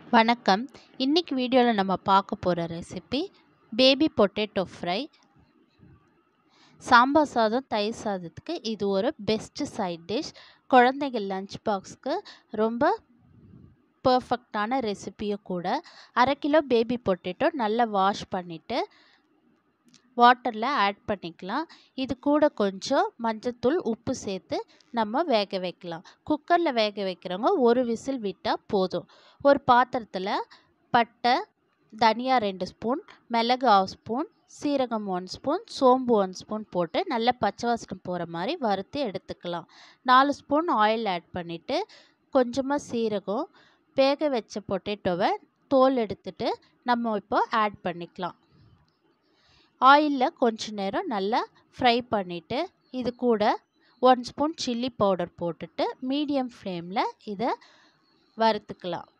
வணக்கம் இன்னைக்கு வீடியோவில் நம்ம பார்க்க போகிற recipe baby potato fry sambar சாதம் தயிர் சாதத்துக்கு இது ஒரு பெஸ்ட்டு சைட் டிஷ் குழந்தைகள் லஞ்ச் பாக்ஸ்க்கு ரொம்ப பர்ஃபெக்டான ரெசிபியும் கூட அரை கிலோ பேபி பொட்டேட்டோ நல்லா வாஷ் பண்ணிவிட்டு வாட்டரில் ஆட் பண்ணிக்கலாம் இது கூட கொஞ்சம் மஞ்சத்தூள் உப்பு சேர்த்து நம்ம வேக வைக்கலாம் குக்கரில் வேக வைக்கிறவங்க ஒரு விசில் விட்டால் போதும் ஒரு பாத்திரத்தில் பட்டை தனியா ரெண்டு ஸ்பூன் மிளகு ஆஃப் ஸ்பூன் சீரகம் ஒன் ஸ்பூன் சோம்பு ஒன் ஸ்பூன் போட்டு நல்லா பச்சை வாசனம் போகிற மாதிரி வறுத்து எடுத்துக்கலாம் நாலு ஸ்பூன் ஆயில் ஆட் பண்ணிவிட்டு கொஞ்சமாக சீரகம் வேக வச்ச பொட்டேட்டோவை தோல் எடுத்துட்டு நம்ம இப்போ ஆட் பண்ணிக்கலாம் ஆயிலில் கொஞ்ச நேரம் நல்லா ஃப்ரை பண்ணிவிட்டு இது கூட ஒன் ஸ்பூன் சில்லி பவுடர் போட்டுட்டு மீடியம் ஃப்ளேமில் இதை வறுத்துக்கலாம்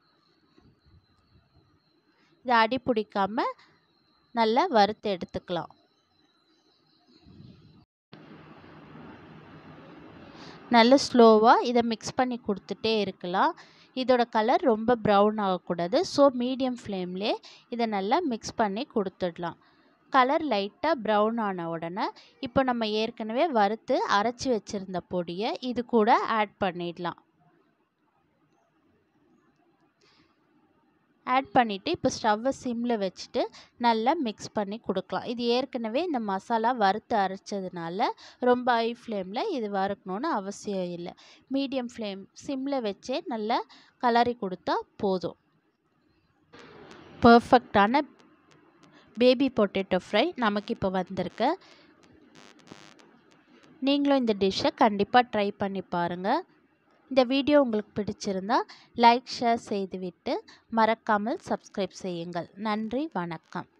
இதை அடி பிடிக்காமல் நல்லா வறுத்து எடுத்துக்கலாம் நல்ல ஸ்லோவாக இதை மிக்ஸ் பண்ணி கொடுத்துட்டே இருக்கலாம் இதோட கலர் ரொம்ப ப்ரௌன் ஆகக்கூடாது ஸோ மீடியம் ஃப்ளேம்லே இதை நல்லா மிக்ஸ் பண்ணி கொடுத்துடலாம் கலர் லைட்டாக ப்ரௌன் ஆன உடனே இப்போ நம்ம ஏற்கனவே வறுத்து அரைச்சி வச்சுருந்த பொடியை இது கூட ஆட் பண்ணிடலாம் ஆட் பண்ணிவிட்டு இப்போ ஸ்டவ்வை சிம்மில் வச்சுட்டு நல்லா மிக்ஸ் பண்ணி கொடுக்கலாம் இது ஏற்கனவே இந்த மசாலா வறுத்து அரைச்சதுனால ரொம்ப ஹை ஃப்ளேமில் இது வறுக்கணுன்னு அவசியம் இல்லை மீடியம் ஃப்ளேம் சிம்மில் வச்சே நல்லா கலரி கொடுத்தா போதும் பர்ஃபெக்டான பேபி பொட்டேட்டோ ஃப்ரை நமக்கு இப்போ வந்திருக்கு நீங்களும் இந்த டிஷ்ஷை கண்டிப்பாக ட்ரை பண்ணி பாருங்கள் இந்த வீடியோ உங்களுக்கு பிடிச்சிருந்தா லைக் ஷேர் செய்துவிட்டு மறக்காமல் சப்ஸ்கிரைப் செய்யுங்கள் நன்றி வணக்கம்